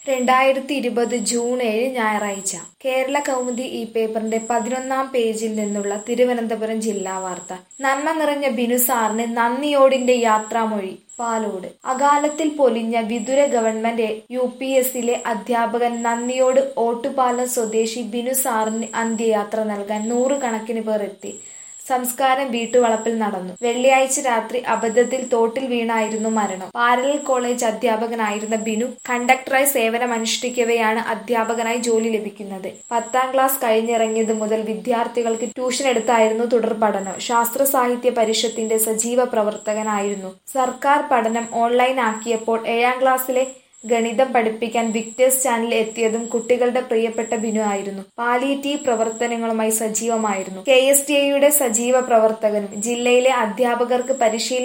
രണ്ടായിരത്തി ഇരുപത് ജൂൺ ഏഴ് ഞായറാഴ്ച കേരള കൗമുദി ഈ പേപ്പറിന്റെ പതിനൊന്നാം പേജിൽ നിന്നുള്ള തിരുവനന്തപുരം ജില്ലാ വാർത്ത നന്മ നിറഞ്ഞ ബിനു സാറിന് നന്ദിയോടിന്റെ യാത്രാമൊഴി പാലോട് അകാലത്തിൽ പൊലിഞ്ഞ വിതുര ഗവൺമെന്റ് യു പി എസിലെ അധ്യാപകൻ നന്ദിയോട് ഓട്ടുപാലം സ്വദേശി ബിനു സാറിന് അന്ത്യയാത്ര നൽകാൻ നൂറുകണക്കിന് പേർ എത്തി സംസ്കാരം വീട്ടുവളപ്പിൽ നടന്നു വെള്ളിയാഴ്ച രാത്രി അബദ്ധത്തിൽ തോട്ടിൽ വീണായിരുന്നു മരണം പാരലൽ കോളേജ് അധ്യാപകനായിരുന്ന ബിനു കണ്ടക്ടറായി സേവനമനുഷ്ഠിക്കവെയാണ് അധ്യാപകനായി ജോലി ലഭിക്കുന്നത് പത്താം ക്ലാസ് കഴിഞ്ഞിറങ്ങിയത് മുതൽ വിദ്യാർത്ഥികൾക്ക് ട്യൂഷൻ എടുത്തായിരുന്നു തുടർ പഠനം ശാസ്ത്ര സാഹിത്യ പരിഷത്തിന്റെ സജീവ പ്രവർത്തകനായിരുന്നു സർക്കാർ പഠനം ഓൺലൈൻ ആക്കിയപ്പോൾ ഏഴാം ക്ലാസ്സിലെ ഗണിതം പഠിപ്പിക്കാൻ വിക്ടേഴ്സ് ചാനൽ എത്തിയതും കുട്ടികളുടെ പ്രിയപ്പെട്ട ബിനു ആയിരുന്നു പാലിയേറ്റീവ് പ്രവർത്തനങ്ങളുമായി സജീവമായിരുന്നു കെ എസ് ടി എയുടെ സജീവ പ്രവർത്തകനും ജില്ലയിലെ അധ്യാപകർക്ക് പരിശീലനം